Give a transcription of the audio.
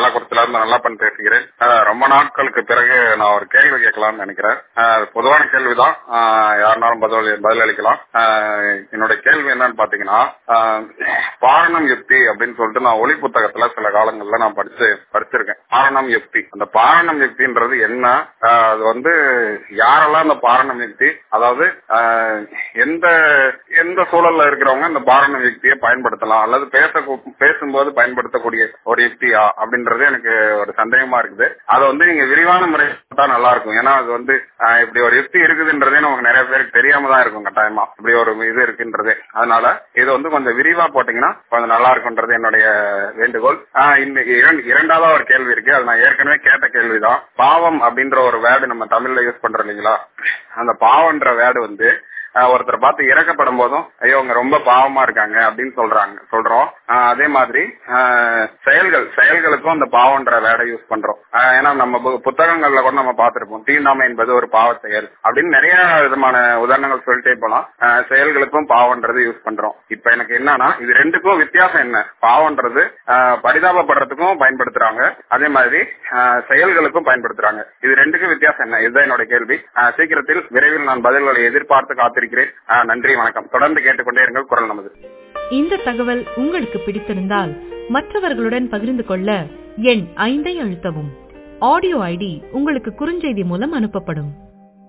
கள்ளக்குறிச்சில இருந்து நல்லப்பன் பேசுகிறேன் அஹ், ரொம்ப நாட்களுக்கு பிறகு நான் ஒரு கேள்வி கேட்கலாம்னு நினைக்கிறேன் அஹ், பொதுவான கேள்விதான் அஹ், யாருனாலும் பதில் பதில் அளிக்கலாம் அஹ், என்னுடைய கேள்வி என்னன்னு பாத்தீங்கன்னா அஹ், பாரணம் யுக்தி அப்படின்னு சொல்லிட்டு நான் ஒளி புத்தகத்துல சில காலங்கள்ல நான் படிச்சு படிச்சிருக்கேன் பாரணம் யுக்தி அந்த பாரணம் யுக்தின்றது என்ன அஹ், அது வந்து யாரெல்லாம் அந்த பாரணம் யுக்தி அதாவது அஹ், எந்த எந்த சூழல்ல இருக்கிறவங்க இந்த பாரணம் யுக்தியை பயன்படுத்தலாம் அல்லது பேச பேசும்போது பயன்படுத்தக்கூடிய ஒரு யுக்தியா அப்படின்றது எனக்கு ஒரு சந்தேகமா இருக்குது அதை வந்து நீங்க விரிவான முறை தான் நல்லா இருக்கும் ஏன்னா அது வந்து அஹ், இப்படி ஒரு யுக்தி இருக்குதுன்றதே நமக்கு நிறைய பேருக்கு தெரியாம தான் இருக்கும் கட்டாயமா இப்படி ஒரு இது இருக்குன்றதே அதனால இது வந்து கொஞ்சம் விரிவா போட்டீங்கன்னா கொஞ்சம் நல்லா இருக்கும்ன்றது என்னுடைய வேண்டுகோள் ஆஹ் இந்த இரண்டு- இரண்டாவது ஒரு கேள்வி இருக்கு அது நான் ஏற்கனவே கேட்ட கேள்விதான் பாவம் அப்படின்ற ஒரு வேர்டு நம்ம தமிழ்ல யூஸ் பண்றோம் இல்லைங்களா அந்த பாவம்ன்ற வேர்டு வந்து ஆஹ் ஒருத்தரை பார்த்து இறக்கப்படும் போதும் ஐயோ அவங்க ரொம்ப பாவமா இருக்காங்க அப்படின்னு சொல்றாங்க சொல்றோம் ஆஹ் அதே மாதிரி ஆஹ் செயல்கள் செயல்களுக்கும் அந்த பாவம்ன்ற வேர்டை யூஸ் பண்றோம் ஆஹ் ஏன்னா நம்ம பு- புத்தகங்கள்ல கூட நம்ம பார்த்திருப்போம் தீண்டாமை என்பது ஒரு பாவ செயல் அப்படின்னு நிறைய விதமான உதாரணங்கள் சொல்லிட்டே போலாம் ஆஹ் செயல்களுக்கும் பாவம்ன்றது யூஸ் பண்றோம் இப்ப எனக்கு என்னன்னா இது ரெண்டுக்கும் வித்தியாசம் என்ன பாவம்ன்றது ஆஹ் பரிதாபப்படுறதுக்கும் பயன்படுத்துறாங்க அதே மாதிரி ஆஹ் செயல்களுக்கும் பயன்படுத்துறாங்க இது ரெண்டுக்கும் வித்தியாசம் என்ன இதுதான் என்னோட கேள்வி ஆஹ் சீக்கிரத்தில் விரைவில் நான் பதில்களை எதிர்பார்த்து காத்திருக்கிறேன் ஆஹ் நன்றி வணக்கம் தொடர்ந்து கேட்டுக்கொண்டே இருங்கள் குரல் நமது இந்த தகவல் உங்களுக்கு பிடித்திருந்தால் மற்றவர்களுடன் பகிர்ந்து கொள்ள எண் ஐந்தை அழுத்தவும் ஆடியோ ஐடி உங்களுக்கு குறுஞ்செய்தி மூலம் அனுப்பப்படும்